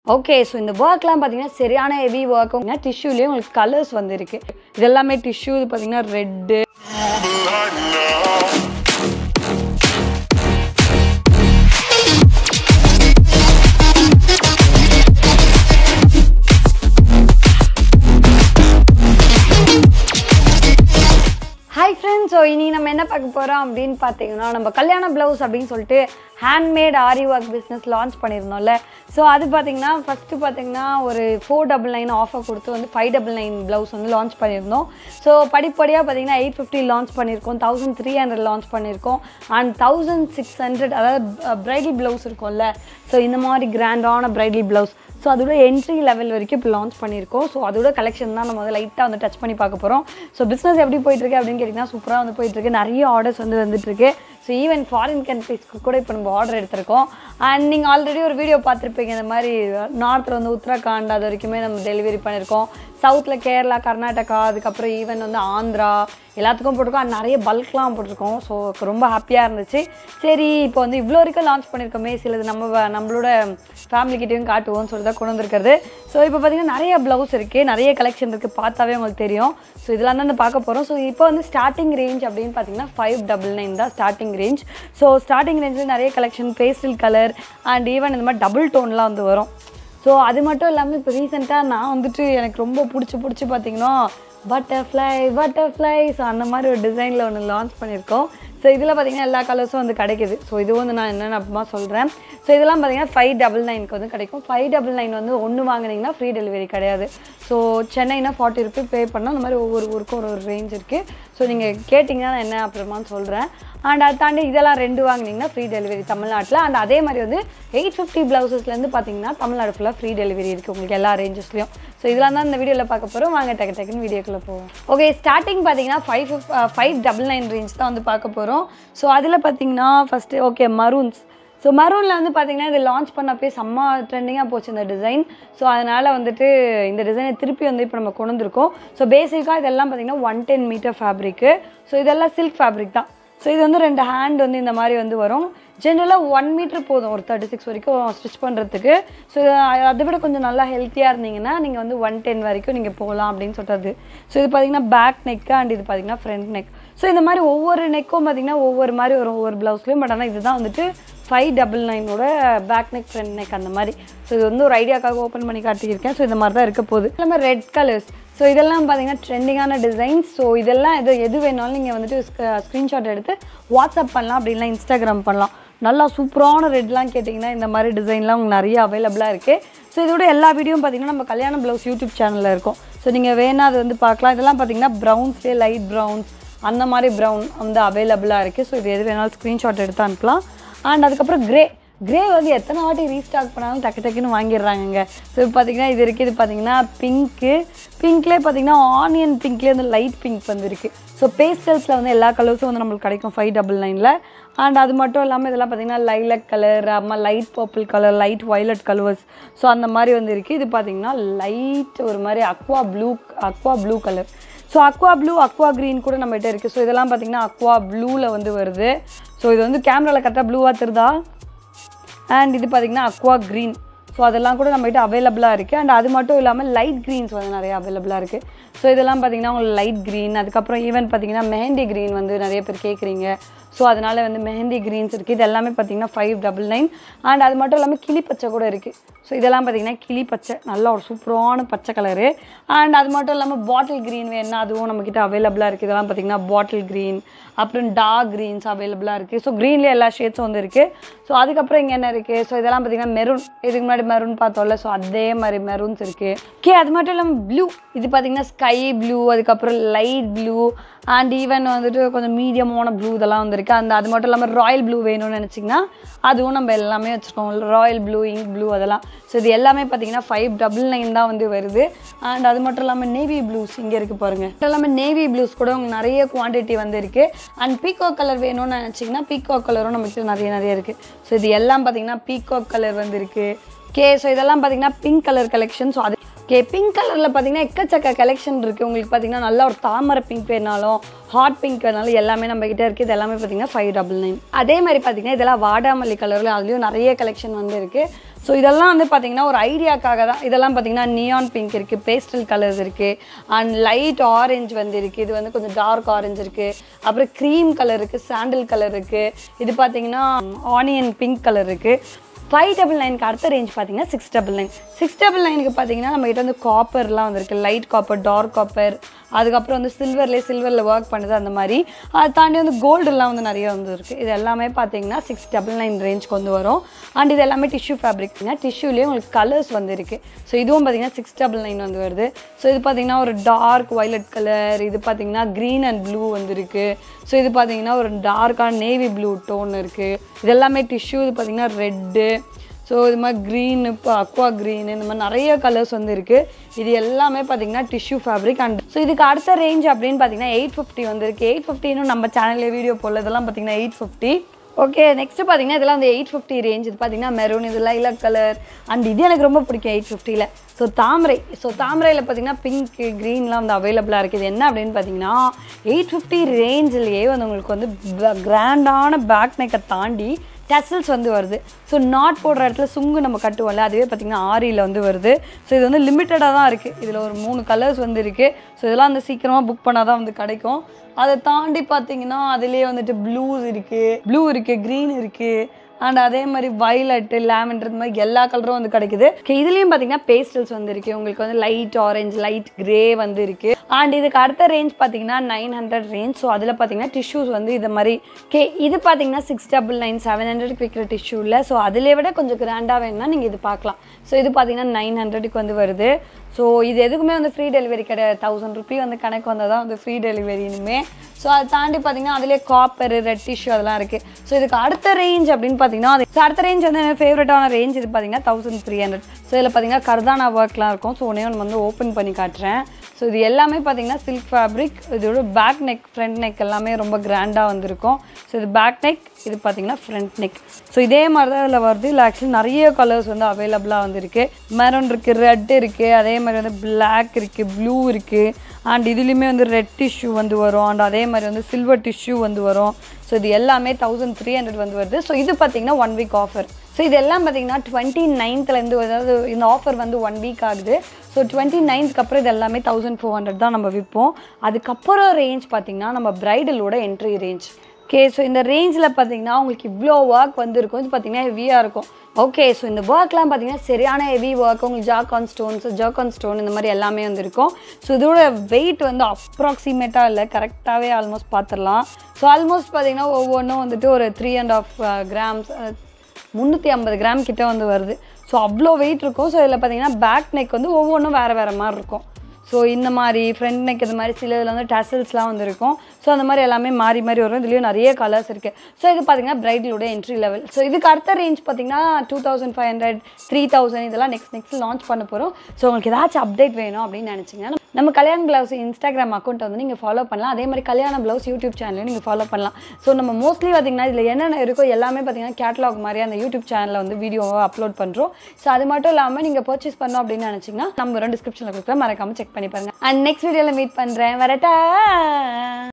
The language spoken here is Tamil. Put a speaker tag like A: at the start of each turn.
A: ஓகே ஸோ இந்த ஒர்க்லாம் பார்த்தீங்கன்னா சரியான ஹெவி ஒர்க் டிஷ்யூலேயே உங்களுக்கு கலர்ஸ் வந்துருக்கு இது எல்லாமே டிஷ்யூ இது பார்த்தீங்கன்னா ரெட்டு ஹாய் ஃப்ரெண்ட்ஸ் ஸோ இனி நம்ம என்ன பார்க்க போகிறோம் அப்படின்னு பார்த்தீங்கன்னா நம்ம கல்யாண ப்ளவுஸ் அப்படின்னு சொல்லிட்டு handmade aari work business launch பண்ணியிருந்தோம்ல ஸோ அது பார்த்தீங்கன்னா ஃபஸ்ட்டு பார்த்தீங்கன்னா ஒரு ஃபோர் டபுள் நைன் ஆஃபர் கொடுத்து வந்து ஃபைவ் டபுள் நைன் ப்ளவுஸ் வந்து லான்ச் பண்ணியிருந்தோம் ஸோ படிப்படியாக பார்த்தீங்கன்னா எயிட் ஃபிஃப்டி லான்ச் பண்ணியிருக்கோம் தௌசண்ட் த்ரீ ஹண்ட்ரட் லான்ச் பண்ணியிருக்கோம் அண்ட் தௌசண்ட் சிக்ஸ் ஹண்ட்ரட் அதாவது பிரைடல் ப்ளவுஸ் இருக்கும்ல ஸோ இந்த மாதிரி கிராண்டான பிரைடல் ப்ளவுஸ் ஸோ அதோட என்ட்ரி லெவல் வரைக்கும் இப்போ லான்ச் பண்ணியிருக்கோம் ஸோ அதோட கலெக்ஷன் தான் நம்ம வந்து லைட்டாக வந்து டச் பண்ணி பார்க்க போகிறோம் ஸோ பிஸ்னஸ் எப்படி போயிட்டுருக்கு அப்படின்னு கேட்டிங்கன்னா சூப்பராக வந்து போயிட்டுருக்கு நிறைய ஆர்டர்ஸ் வந்து வந்துட்டுருக்கு ஸோ ஈவன் ஃபாரின் கண்ட்ரீஸ்க்கு கூட இப்போ நம்ம ஆர்டர் எடுத்திருக்கோம் அண்ட் நீங்கள் ஆல்ரெடி ஒரு வீடியோ பார்த்துருப்பீங்க இந்த மாதிரி நார்த்தில் வந்து உத்தரகாண்ட் அது வரைக்குமே நம்ம டெலிவரி பண்ணியிருக்கோம் சவுத்தில் கேரளா கர்நாடகா அதுக்கப்புறம் ஈவன் வந்து ஆந்திரா எல்லாத்துக்கும் போட்டிருக்கோம் and நிறைய பல்க்லாம் போட்டிருக்கோம் ஸோ ரொம்ப ஹாப்பியாக இருந்துச்சு சரி இப்போ வந்து இவ்வளோ வரைக்கும் லான்ச் பண்ணியிருக்கோமே சிலது நம்ம வ- நம்மளோட ஃபேமிலிக்கிட்டையும் காட்டுவோம்னு சொல்லி தான் கொண்டு வந்திருக்கிறது ஸோ இப்போ பார்த்தீங்கன்னா நிறைய ப்ளவுஸ் இருக்குது நிறைய கலெக்ஷன் இருக்குது பார்த்தாவே உங்களுக்கு தெரியும் ஸோ இதெல்லாம் தான் பார்க்க போகிறோம் ஸோ இப்போ வந்து ஸ்டார்டிங் ரேஞ்ச் அப்படின்னு பார்த்தீங்கன்னா ஃபைவ் டபுள் நைன் தான் ஸ்டார்டிங் ரேஞ்ச் ஸோ ஸ்டார்டிங் ரேஞ்சில் நிறைய collection pastel colour and even இந்த மாதிரி டபுள் டோன்லாம் வந்து வரும் ஸோ அது மட்டும் இல்லாமல் இப்போ ரீசெண்டாக நான் வந்துட்டு எனக்கு ரொம்ப பிடிச்சி பிடிச்சி பார்த்தீங்கன்னா பட்டர்ஃப்ளை பட்டர்ஃப்ளை ஸோ அந்த மாதிரி ஒரு டிசைனில் ஒன்று லான்ச் பண்ணியிருக்கோம் ஸோ இதில் பார்த்தீங்கன்னா எல்லா கலர்ஸும் வந்து கிடைக்குது ஸோ இது வந்து நான் என்னென்ன அப்புறமா சொல்கிறேன் ஸோ இதெல்லாம் பார்த்தீங்கன்னா ஃபைவ் டபுள் நைனுக்கு வந்து கிடைக்கும் ஃபைவ் டபுள் நைன் வந்து ஒன்று வாங்குனீங்கன்னா ஃப்ரீ டெலிவரி கிடையாது ஸோ சென்னைனா ஃபார்ட்டி ருபி பே பண்ணால் அந்த மாதிரி ஒவ்வொரு ஊருக்கும் ஒரு ஒரு ரேஞ்ச் இருக்குது ஸோ நீங்கள் கேட்டிங்கன்னா நான் என்ன அப்புறமான்னு சொல்கிறேன் அண்ட் அதை தாண்டி இதெல்லாம் ரெண்டு வாங்குனீங்கன்னா ஃப்ரீ டெலிவரி தமிழ்நாட்டில் அண்ட் அதே மாதிரி வந்து எயிட் ஃபிஃப்டி ப்ளவுசஸ்லேருந்து பார்த்தீங்கன்னா தமிழ்நாடு ஃபுல்லாக ஃப்ரீ டெலிவரி இருக்குது உங்களுக்கு எல்லா ரேஞ்சஸ்லையும் ஸோ இதெல்லாம் தான் இந்த வீடியோவில் பார்க்க போகிறோம் வாங்க டக்கு டக்குன்னு வீடியோக்குள்ளே போவோம் ஓகே ஸ்டார்டிங் பார்த்தீங்கன்னா five fif five double nine range தான் வந்து பார்க்க போகிறோம் ஸோ அதில் பார்த்தீங்கன்னா ஃபஸ்ட்டு ஓகே மரூன்ஸ் ஸோ மரூனில் வந்து பார்த்தீங்கன்னா இது லான்ச் பண்ணப்பே செம்ம ட்ரெண்டிங்காக போச்சு இந்த டிசைன் ஸோ அதனால் வந்துட்டு இந்த டிசைனை திருப்பி வந்து இப்போ நம்ம கொண்டு வந்திருக்கோம் ஸோ பேசிக்காக இதெல்லாம் பார்த்தீங்கன்னா ஒன் டென் மீட்டர் ஃபேப்ரிக்கு ஸோ இதெல்லாம் சில்க் ஃபேப்ரிக் தான் ஸோ இது வந்து ரெண்டு ஹேண்ட் வந்து இந்த மாதிரி வந்து வரும் ஜென்ரலாக ஒன் மீட்ரு போதும் ஒரு தேர்ட்டி சிக்ஸ் வரைக்கும் ஸ்டிச் பண்ணுறதுக்கு ஸோ அதை விட கொஞ்சம் நல்லா ஹெல்த்தியாக இருந்தீங்கன்னா நீங்கள் வந்து ஒன் டென் வரைக்கும் நீங்கள் போகலாம் அப்படின்னு சொல்கிறது ஸோ இது பார்த்தீங்கன்னா பேக் நெக்கு அண்ட் இது பார்த்தீங்கன்னா ஃப்ரண்ட் நெக் ஸோ இந்த மாதிரி ஒவ்வொரு நெக்கும் பார்த்தீங்கன்னா ஒவ்வொரு மாதிரி வரும் ஒவ்வொரு ப்ளவுஸ்லையும் பட் ஆனால் இதுதான் வந்துட்டு ஃபைவ் டபுள் நைனோட பேக் நெக் ஃப்ரண்ட் நெக் அந்த மாதிரி ஸோ இது வந்து ஒரு ஐடியாக்காக ஓப்பன் பண்ணி காட்டியிருக்கேன் ஸோ இந்த மாதிரி தான் இருக்க போகுது எல்லாமே ரெட் கலர்ஸ் ஸோ இதெல்லாம் பார்த்தீங்கன்னா ட்ரெண்டிங்கான டிசைன்ஸ் ஸோ இதெல்லாம் எது எது வேணாலும் நீங்கள் வந்துட்டு ஸ்க்ரீன்ஷாட் எடுத்து வாட்ஸ்அப் பண்ணலாம் அப்படின்லாம் இன்ஸ்டாகிராம் பண்ணலாம் நல்லா சூப்பரான ரெட்லாம் கேட்டிங்கன்னா இந்த மாதிரி டிசைன்லாம் உங்களுக்கு நிறைய அவைலபிளாக இருக்குது ஸோ இதோட எல்லா வீடியோவும் பார்த்தீங்கன்னா நம்ம கல்யாண ப்ளவுஸ் யூடியூப் சேனலில் இருக்கும் ஸோ நீங்கள் வேணா அது வந்து பார்க்கலாம் இதெல்லாம் பார்த்தீங்கன்னா ப்ரௌன்ஸ்லேயே லைட் ப்ரௌன்ஸ் அந்த மாதிரி ப்ரௌன் வந்து அவைலபிளாக இருக்குது ஸோ இது எது வேணாலும் ஸ்க்ரீன்ஷாட் எடுத்து அனுப்பலாம் அண்ட் அதுக்கப்புறம் கிரே கிரே வந்து எத்தனை வாட்டி ரீஸ்டாக் பண்ணாலும் டக்கு டக்குன்னு வாங்கிடுறாங்கங்க ஸோ இப்போ பார்த்தீங்கன்னா இது இருக்குது இது பார்த்தீங்கன்னா பிங்க்கு பிங்க்லேயே பார்த்தீங்கன்னா ஆனியன் பிங்க்லேயே வந்து லைட் பிங்க் வந்துருக்கு ஸோ பேஸ்டல்ஸில் வந்து எல்லா கலர்ஸும் வந்து நம்மளுக்கு கிடைக்கும் ஃபைவ் டபுள் நைனில் அண்ட் அது மட்டும் இல்லாமல் இதெல்லாம் பார்த்தீங்கன்னா லைலக் கலர் அம்மா light purple colour light violet colours so அந்த மாதிரி வந்து இருக்குது இது பார்த்தீங்கன்னா லைட் ஒரு மாதிரி aqua blue aqua blue colour so aqua blue aqua green கூட நம்மகிட்ட இருக்குது ஸோ இதெல்லாம் பார்த்தீங்கன்னா அக்வா ப்ளூவில் வந்து வருது ஸோ இது வந்து கேமராவில் கரெக்டாக ப்ளூவாக தெரியுதா அண்ட் இது பார்த்தீங்கன்னா அக்வா க்ரீன் ஸோ அதெல்லாம் கூட நம்மகிட்ட அவைலபிளாக இருக்குது அண்ட் அது மட்டும் இல்லாமல் லைட் க்ரீன்ஸ் வந்து நிறைய அவைலபிளாக இருக்குது ஸோ இதெல்லாம் பார்த்தீங்கன்னா உங்களுக்கு லைட் க்ரீன் அதுக்கப்புறம் ஈவன் பார்த்தீங்கன்னா மெஹந்தி க்ரீன் வந்து நிறைய பேர் கேட்குறீங்க ஸோ அதனால் வந்து மெஹந்தி க்ரீன்ஸ் இருக்குது இது எல்லாமே பார்த்தீங்கன்னா ஃபைவ் டபுள் நைன் அண்ட் அது மட்டும் இல்லாமல் கிளி பச்சை கூட இருக்குது ஸோ இதெல்லாம் பார்த்தீங்கன்னா கிளி பச்சை நல்ல ஒரு சூப்பரான பச்சை கலரு அண்ட் அது மட்டும் இல்லாமல் பாட்டில் க்ரீன் வேணுன்னா அதுவும் நம்மக்கிட்ட அவைலபிளாக இருக்குது இதெல்லாம் பார்த்தீங்கன்னா பாட்டில் க்ரீன் அப்புறம் டார்க் க்ரீன்ஸ் அவைலபிளாக இருக்குது ஸோ க்ரீன்லேயே எல்லா ஷேட்ஸும் வந்து இருக்குது ஸோ அதுக்கப்புறம் இங்கே என்ன இருக்குது ஸோ இதெல்லாம் பார்த்தீங்கன்னா மெரூன் இதுக்கு முன்னாடி மெரூன் பார்த்தோம்ல ஸோ அதே மாதிரி மெரூன்ஸ் இருக்குது ஓகே அது மட்டும் இல்லாமல் ப்ளூ இது பார்த்தீங்கன்னா ஸ்கை ப்ளூ அதுக்கப்புறம் லைட் ப்ளூ அண்ட் ஈவன் வந்துட்டு கொஞ்சம் மீடியமான ப்ளூ இதெல்லாம் வந்திருக்கு அந்த அது மட்டும் இல்லாமல் ராயல் ப்ளூ வேணும்னு நினச்சிங்கன்னா அதுவும் நம்ம எல்லாமே வச்சுருக்கோம் ராயல் ப்ளூ இங்க் ப்ளூ அதெல்லாம் ஸோ இது எல்லாமே பார்த்தீங்கன்னா ஃபைவ் டபுள் நைன் தான் வந்து வருது அண்ட் அது மட்டும் இல்லாமல் நேவி ப்ளூஸ் இங்கே இருக்குது பாருங்கள் அது இல்லாமல் நேவி ப்ளூஸ் கூட உங்களுக்கு நிறைய குவான்டிட்டி வந்து இருக்குது அண்ட் பீகோ கலர் வேணும்னு நினச்சிங்கன்னா பீகோ கலரும் நம்மகிட்ட நிறைய நிறைய இருக்குது ஸோ இது எல்லாம் பார்த்தீங்கன்னா பீகோ கலர் வந்து இருக்குது ஓகே ஸோ இதெல்லாம் பார்த்தீங்கன்னா பிங்க் கலர் கலெக்ஷன் ஸோ அது ஓகே பிங்க் கலரில் பார்த்தீங்கன்னா எக்கச்சக்க கலெக்ஷன் இருக்குது உங்களுக்கு பார்த்தீங்கன்னா நல்ல ஒரு தாமரை பிங்க் வேணாலும் ஹாட் பிங்க் வேணாலும் எல்லாமே நம்ம கிட்ட இருக்குது இது எல்லாமே பார்த்தீங்கன்னா ஃபைவ் டபுள் நைன் அதே மாதிரி பார்த்தீங்கன்னா இதெல்லாம் வாடாமல்லி கலரில் அதுலேயும் நிறைய கலெக்ஷன் வந்து இருக்குது ஸோ இதெல்லாம் வந்து பார்த்தீங்கன்னா ஒரு ஐடியாக்காக தான் இதெல்லாம் பார்த்தீங்கன்னா நியான் பிங்க் இருக்குது பேஸ்டல் கலர்ஸ் இருக்குது அண்ட் லைட் ஆரஞ்சு வந்து இருக்குது இது வந்து கொஞ்சம் டார்க் ஆரஞ்சு இருக்குது அப்புறம் க்ரீம் கலர் இருக்குது சாண்டில் கலர் இருக்குது இது பார்த்தீங்கன்னா ஆனியன் பிங்க் கலர் இருக்குது ஃபைவ் டபுள் நைனுக்கு அடுத்த ரேஞ்ச் பார்த்தீங்கன்னா six double nine six double நைனுக்கு பார்த்தீங்கன்னா நம்ம கிட்ட வந்து காப்பர்லாம் வந்திருக்கு லைட் காப்பர் டார்க் காப்பர் அதுக்கப்புறம் வந்து சில்வர்லேயே சில்வரில் ஒர்க் பண்ணுது அந்த மாதிரி அதை தாண்டி வந்து கோல்டுலாம் வந்து நிறைய வந்து இருக்குது இது எல்லாமே பார்த்தீங்கன்னா சிக்ஸ் டபுள் நைன் ரேஞ்ச்க்கு வந்து வரும் அண்ட் இது எல்லாமே டிஷ்யூ ஃபேப்ரிக்னா டிஷ்யூலேயே உங்களுக்கு கலர்ஸ் வந்து இருக்குது ஸோ இதுவும் பார்த்தீங்கன்னா சிக்ஸ் டபுள் நைன் வந்து வருது ஸோ இது பார்த்தீங்கன்னா ஒரு டார்க் வயலட் கலர் இது பார்த்தீங்கன்னா க்ரீன் அண்ட் ப்ளூ வந்து இருக்குது ஸோ இது பார்த்தீங்கன்னா ஒரு டார்க்கான நேவி ப்ளூ டோன் இருக்குது இது எல்லாமே டிஷ்யூ இது பார்த்தீங்கன்னா ரெட்டு ஸோ இது மாதிரி க்ரீன் இப்போ அக்வா க்ரீன் இந்த மாதிரி நிறைய கலர்ஸ் வந்து இருக்குது இது எல்லாமே பார்த்தீங்கன்னா டிஷ்யூ ஃபேப்ரிக் அண்ட் ஸோ இதுக்கு அடுத்த ரேஞ்ச் அப்படின்னு பார்த்தீங்கன்னா எயிட் ஃபிஃப்டி வந்துருக்கு எயிட் ஃபிஃப்டின்னு நம்ம சேனல்லே வீடியோ போடல இதெல்லாம் பார்த்தீங்கன்னா எயிட் ஃபிஃப்டி ஓகே நெக்ஸ்ட் பார்த்தீங்கன்னா இதெல்லாம் வந்து எயிட் ஃபிஃப்டி ரேஞ்ச் இது பார்த்தீங்கன்னா மெரூன் இது லைலக் கலர் அண்ட் இது எனக்கு ரொம்ப பிடிக்கும் எயிட் ஃபிஃப்டியில் ஸோ தாமரை ஸோ தாமரையில் பார்த்தீங்கன்னா பிங்க் க்ரீன்லாம் வந்து அவைலபிளாக இருக்குது இது என்ன அப்படின்னு பார்த்தீங்கன்னா எயிட் ஃபிஃப்டி ரேஞ்சிலேயே வந்து உங்களுக்கு வந்து கிராண்டான பேக் நெக்கை தாண்டி டெசல்ஸ் வந்து வருது ஸோ நாட் போடுற இடத்துல சுங்கு நம்ம கட்டுவோம்ல அதுவே பார்த்திங்கன்னா ஆரியில் வந்து வருது ஸோ இது வந்து லிமிட்டடாக தான் இருக்குது இதில் ஒரு மூணு கலர்ஸ் வந்து இருக்குது ஸோ இதெல்லாம் வந்து சீக்கிரமாக புக் பண்ணால் தான் வந்து கிடைக்கும் அதை தாண்டி பார்த்தீங்கன்னா அதுலேயே வந்துட்டு ப்ளூஸ் இருக்குது ப்ளூ இருக்குது க்ரீன் இருக்குது அண்ட் அதே மாதிரி வயலட்டு லேவெண்டர் இந்த மாதிரி எல்லா கலரும் வந்து கிடைக்குது Okay, இதுலேயும் பார்த்தீங்கன்னா பேஸ்டல்ஸ் வந்து இருக்குது உங்களுக்கு வந்து லைட் ஆரஞ்சு லைட் கிரே வந்து இருக்குது அண்ட் இதுக்கு அடுத்த ரேஞ்ச் பார்த்தீங்கன்னா நைன் ஹண்ட்ரட் ரேஞ்ச் ஸோ அதில் பார்த்தீங்கன்னா டிஷ்யூஸ் வந்து இது மாதிரி கே இது பார்த்தீங்கன்னா சிக்ஸ் டபுள் நைன் செவன் ஹண்ட்ரட்க்கு விற்கிற டிஷ்யூ இல்லை ஸோ அதிலே விட கொஞ்சம் கிராண்டாக வேணும்னா நீங்கள் இது பார்க்கலாம் ஸோ இது பார்த்தீங்கன்னா நைன் ஹண்ட்ரடுக்கு வந்து வருது ஸோ இது எதுக்குமே வந்து ஃப்ரீ டெலிவரி கிடையாது தௌசண்ட் ருபி வந்து கணக்கு வந்தால் தான் வந்து ஃப்ரீ டெலிவரி இனிமே ஸோ அதை தாண்டி பார்த்தீங்கன்னா அதிலே காப்பர் ரெட் டிஷ்யூ அதெல்லாம் இருக்குது ஸோ இதுக்கு அடுத்த ரேஞ்ச் அப்படின்னு பார்த்தீங்கன்னா அது so அடுத்த ரேஞ்ச் வந்து எனக்கு ஃபேவரட்டான ரேஞ்ச் இது பார்த்தீங்கன்னா தௌசண்ட் த்ரீ ஹண்ட்ரட் ஸோ இதில் பார்த்தீங்கன்னா கர்தானா ஒர்க்லாம் இருக்கும் ஸோ உடனே ஒன்று வந்து ஓப்பன் பண்ணி காட்டுறேன் ஸோ இது எல்லாமே பார்த்தீங்கன்னா சில்க் ஃபேப்ரிக் இதோட பேக் நெக் ஃப்ரண்ட் நெக் எல்லாமே ரொம்ப கிராண்டாக வந்திருக்கும் ஸோ இது பேக் நெக் இது பார்த்தீங்கன்னா ஃப்ரண்ட் நெக் ஸோ இதே மாதிரி தான் இதில் வருது இல்லை ஆக்சுவலி நிறைய கலர்ஸ் வந்து அவைலபிளாக வந்துருக்கு மெரூன் இருக்குது ரெட் இருக்குது அதே மாதிரி வந்து பிளாக் இருக்குது ப்ளூ இருக்குது அண்ட் இதுலேயுமே வந்து ரெட் டிஷ்யூ வந்து வரும் அண்ட் அதே மாதிரி வந்து சில்வர் டிஷ்யூ வந்து வரும் ஸோ இது எல்லாமே தௌசண்ட் த்ரீ ஹண்ட்ரட் வந்து வருது ஸோ இது பார்த்தீங்கன்னா ஒன் வீக் ஆஃபர் ஸோ இது எல்லாம் பார்த்தீங்கன்னா டுவெண்ட்டி நைன்த்லேருந்து அதாவது இந்த ஆஃபர் வந்து ஒன் வீக் ஆகுது ஸோ டுவெண்ட்டி நைன்த்க்கு அப்புறம் இது எல்லாமே தௌசண்ட் ஃபோர் ஹண்ட்ரட் தான் நம்ம விற்போம் அதுக்கப்புறம் ரேஞ்ச் பார்த்தீங்கன்னா நம்ம பிரைடலோட என்ட்ரி ரேஞ்ச் ஓகே ஸோ இந்த ரேஞ்சில் பார்த்தீங்கன்னா உங்களுக்கு இவ்வளோ ஒர்க் வந்துருக்கும் இது பார்த்தீங்கன்னா ஹெவியாக இருக்கும் ஓகே ஸோ இந்த ஒர்க்லாம் பார்த்தீங்கன்னா சரியான ஹெவி ஒர்க் உங்களுக்கு ஜாக்கான் ஸ்டோன்ஸ் ஜாக்கான் ஸ்டோன் இந்த மாதிரி எல்லாமே வந்துருக்கும் ஸோ இதோட வெயிட் வந்து அப்ராக்சிமேட்டாக இல்லை கரெக்டாகவே ஆல்மோஸ்ட் பார்த்துடலாம் ஸோ ஆல்மோஸ்ட் பார்த்தீங்கன்னா ஒவ்வொன்றும் வந்துட்டு ஒரு த்ரீ அண்ட் ஆஃப் கிராம்ஸ் முந்நூற்றி ஐம்பது கிராம் கிட்ட வந்து வருது ஸோ அவ்வளோ வெயிட் இருக்கும் ஸோ இதில் பார்த்தீங்கன்னா பேக் நெக் வந்து ஒவ்வொன்றும் வேறு வேறு மாதிரி இருக்கும் ஸோ இந்த மாதிரி ஃப்ரண்ட் நெக் இந்த மாதிரி சில இதில் வந்து டசல்ஸ்லாம் வந்து இருக்கும் ஸோ அந்த மாதிரி எல்லாமே மாறி மாறி வரும் இதுலேயும் நிறைய கலர்ஸ் இருக்குது ஸோ இது பார்த்தீங்கன்னா பிரைடலோட என்ட்ரி லெவல் ஸோ இதுக்கு அடுத்த ரேஞ்ச் பார்த்தீங்கன்னா two thousand five hundred three thousand இதெல்லாம் நெக்ஸ்ட் நெக்ஸ்ட் லான்ச் பண்ண போகிறோம் ஸோ உங்களுக்கு ஏதாச்சும் அப்டேட் வேணும் அப்படின்னு நினச்சிங்கன்னா நம்ம கல்யாண் ப்ளவுஸ் இன்ஸ்டாகிராம் அக்கௌண்ட் வந்து நீங்கள் ஃபாலோ பண்ணலாம் அதே மாதிரி கல்யாண ப்ளவுஸ் யூடியூப் சேனலையும் நீங்கள் ஃபாலோ பண்ணலாம் ஸோ நம்ம மோஸ்ட்லி பார்த்தீங்கன்னா இதில் என்னென்ன இருக்கோ எல்லாமே பார்த்தீங்கன்னா கேட்லாக் மாதிரி அந்த யூடியூப் சேனலில் வந்து வீடியோவை அப்லோட் பண்ணுறோம் ஸோ அது மட்டும் இல்லாமல் நீங்கள் பர்ச்சேஸ் பண்ணோம் அப்படின்னு நினச்சிங்கன்னா நம்ம ரெண்டு டிஸ்கிரிப்ஷனில் கொடுக்குறேன் மறக்காமல் செக் பண்ணி பாருங்கள் அண்ட் நெக்ஸ்ட் வீடியோவில் மீட் பண்ணுறேன் வரட்டா